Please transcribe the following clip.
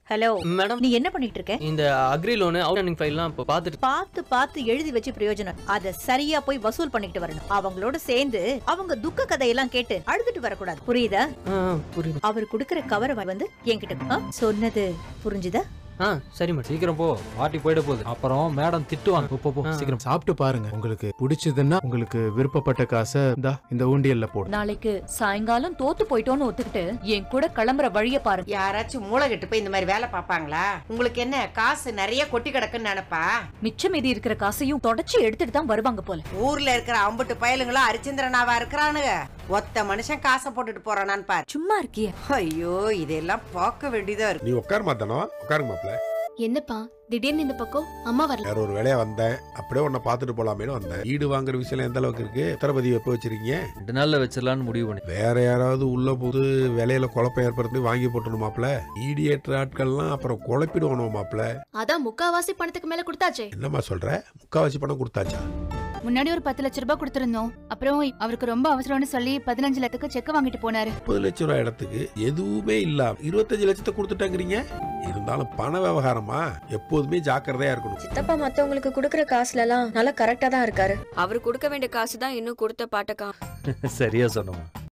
Hello madam நீ என்ன பண்ணிட்டு இருக்க இந்த அக்ரி லோனு அவுட்ஸ்டாண்டிங் ஃபைல்லாம் இப்போ பார்த்துட்டு பார்த்து பார்த்து எழுதி வச்சு பிரயோஜனம் அத சரியா போய் வசூல் பண்ணிட்டு வரணும் அவங்களோட சேர்ந்து அவங்க துக்க கதையெல்லாம் கேட்டு அழுதுட்டு வரக்கூடாது புரியுதா ஆ ஆ, புரியுது அவர் குடுக்கற கவரை வந்து என்கிட்ட ஆ, சொன்னது புரிஞ்சுதா ஆ சரி மேடம் சீக்கிரம் போ பார்ட்டி போயிட போகுது அப்புறம் மேடம் திட்டுவாங்க போ, போ போ ஆ. சீக்கிரம் சாப்பிட்டு பாருங்க உங்களுக்கு பிடிச்சதுன்னா உங்களுக்கு விருப்பப்பட்ட காசை இந்தா இந்த ஊண்டியல்ல போடு நாளைக்கு சாயங்காலம் தோத்து போயிட்டோன்னு ஒத்துக்கிட்டு என் கூட கிளம்புற வழிய பாருங்க யாராச்சும் மூளை கெட்டு போய் இந்த மாதிரி வேலை பார்ப்பாங்களா உங்களுக்கு என்ன காசு நிறைய கொட்டி கிடக்குன்னு நினைப்பா மிச்சம் மீதி இருக்கிற காசையும் தொடச்சி எடுத்துட்டு தான் வருவாங்க போல ஊர்ல இருக்கிற அம்புட்டு பயலுங்களும் அரிச்சந்திரனாவா இருக்கிறானுங்க ஒத்த மனுஷன் காசை போட்டுட்டு போறானான்னு பாரு சும்மா இருக்கிய ஐயோ இதெல்லாம் பார்க்க வேண்டியதா இருக்கு நீ உட்கார மாத்தானோ உட்காருங்க மாப்ள என்னப்பா திடீர்னு இந்த பக்கம் அம்மா வரல வேற ஒரு வேலையா வந்தேன் அப்படியே உன்னை பார்த்துட்டு போலாமேனு வந்தேன் வீடு வாங்குற விஷயம் எந்த அளவுக்கு இருக்கு உத்தரபதி எப்போ வச்சிருக்கீங்க ரெண்டு நாள்ல வச்சிடலாம்னு முடிவு பண்ணி வேற யாராவது உள்ள போது விலையில குழப்பம் ஏற்படுத்தி வாங்கி போட்டணும் மாப்ள மீடியேட்டர் ஆட்கள்லாம் அப்புறம் குழப்பிடுவோம் மாப்ள அதான் முக்காவாசி பணத்துக்கு மேல கொடுத்தாச்சே என்னம்மா சொல்ற முக்காவாசி பணம் கொடுத்தாச்சா முன்னாடி ஒரு பத்து லட்ச ரூபாய் கொடுத்திருந்தோம் அப்புறம் அவருக்கு ரொம்ப அவசரம்னு சொல்லி பதினஞ்சு லட்சத்துக்கு செக் வாங்கிட்டு போனாரு முப்பது லட்சம் ரூபாய் இடத்துக்கு எதுவுமே இல்லாம இருபத்தஞ்சு லட்சத்தை கொடுத்துட்டாங்கிறீங்க இருந்தாலும் பண விவகாரமா எப்போதுமே ஜாக்கிரதையா இருக்கணும் சித்தப்பா மத்தவங்களுக்கு கொடுக்கற காசுல எல்லாம் நல்லா கரெக்டா தான் இருக்காரு அவர் கொடுக்க வேண்டிய காசு தான் இன்னும் கொடுத்த பாட்டக்கா சரியா சொன்னோம்